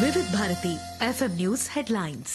వివిధ Bharati FM news headlines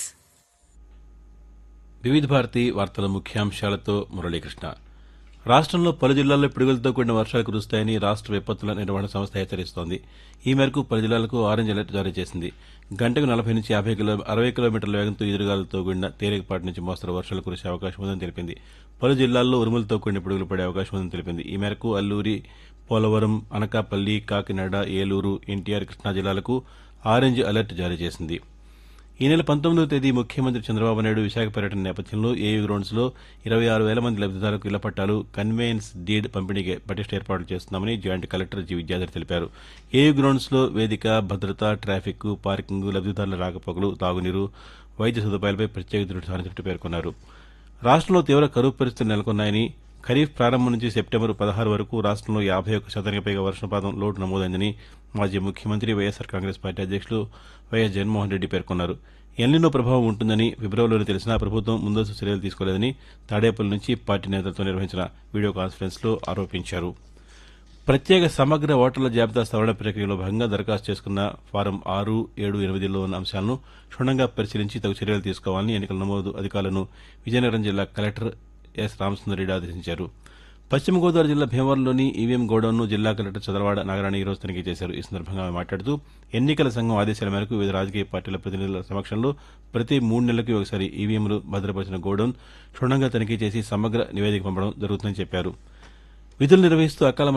వివిధ భారతి వార్తల ముఖ్యాంశాలతో మురళీకృష్ణ రాష్ట్రంలో పలు జిల్లాల్లో పిడుగులతో కూడిన వర్షాలు కురుస్తాయని రాష్ట్ర విపత్తుల నిర్వహణ సంస్థ హెచ్చరిస్తోంది ఈ మేరకు పలు జిల్లాలకు ఆరెంజ్ అలర్ట్ జారీ చేసింది గంటకు నలభై నుంచి యాభై కిలో అరవై కిలోమీటర్ల వేగంతో ఎదురుగాలతో కూడిన తేలికపాటి నుంచి మోస్తరు వర్షాలు కురిసే అవకాశం ఉందని తెలిపింది పలు జిల్లాల్లో ఉరుములతో కూడిన పిడుగులు పడే అవకాశం ఉందని తెలిపింది ఈ మేరకు అల్లూరి పోలవరం అనకాపల్లి కాకినాడ ఏలూరు ఎన్టీఆర్ కృష్ణా జిల్లాలకు ఆరెంజ్ అలర్ట్ జారీ చేసింది ఈ నెల పంతొమ్మిదవ తేదీ ముఖ్యమంత్రి చంద్రబాబు నాయుడు విశాఖ పర్యటన నేపథ్యంలో ఏయూ గ్రౌండ్స్లో ఇరవై ఆరు వేల మంది లబ్దిదారులకు ఇళ్ల పట్టాలు కన్వేయన్స్ డీడ్ పంపిణీకి పటిష్ట ఏర్పాట్లు చేస్తున్నామని జాయింట్ కలెక్టర్ జి విద్యాధర్ తెలిపారు ఏయూ గ్రౌండ్స్లో వేదిక భద్రత ట్రాఫిక్ పార్కింగ్ లబ్దిదారుల రాకపోకలు తాగునీరు వైద్య సదుపాయాలపై ప్రత్యేక దృష్టి సారించినట్టు పేర్కొన్నారు రాష్ట్రంలో తీవ్ర కరువు పరిస్థితులు నెలకొన్నాయని ఖరీఫ్ ప్రారంభం నుంచి సెప్టెంబర్ పదహారు వరకు రాష్ట్రంలో యాభై ఒక్క శాతానికి పైగా వర్షపాతం లోటు నమోదైందని మాజీ ముఖ్యమంత్రి వైఎస్సార్ కాంగ్రెస్ పార్టీ అధ్యక్షులు వైఎస్ జగన్మోహన్ రెడ్డి పేర్కొన్నారు ఎల్నినో ప్రభావం ఉంటుందని ఫిబ్రవరిలోనే తెలిసినా ప్రభుత్వం ముందస్తు చర్యలు తీసుకోలేదని తాడేపల్లి నుంచి పార్టీ నేతలతో నిర్వహించిన వీడియో కాన్ఫరెన్స్లో ఆరోపించారు ప్రత్యేక సమగ్ర ఓటర్ల జాబితా సవరణ ప్రక్రియలో భాగంగా దరఖాస్తు చేసుకున్న ఫారం ఆరు ఏడు ఎనిమిదిలో ఉన్న అంశాలను క్షుణ్ణంగా పరిశీలించి తగు చర్యలు తీసుకోవాలని ఎన్నికల నమోదు అధికారులను విజయనగరం జిల్లా కలెక్టర్ ఎస్ రామసుందరెడ్డి ఆదేశించారు పశ్చిమ గోదావరి జిల్లా భీమవరంలోని ఈవీఎం గోడౌన్ను జిల్లా కలెక్టర్ చదలవాడ నాగరాణి ఈరోజు తనిఖీ చేశారు ఈ సందర్భంగా ఆమె మాట్లాడుతూ ఎన్నికల సంఘం ఆదేశాల మేరకు వివిధ రాజకీయ పార్టీల ప్రతినిధుల సమక్షంలో ప్రతి మూడు నెలలకి ఒకసారి ఈవీఎంలు భద్రపరిచిన గోడౌన్ క్షుణ్ణంగా తనిఖీ చేసి సమగ్ర నివేదిక పంపడం జరుగుతుందని చెప్పారు విధులు నిర్వహిస్తూ అకాల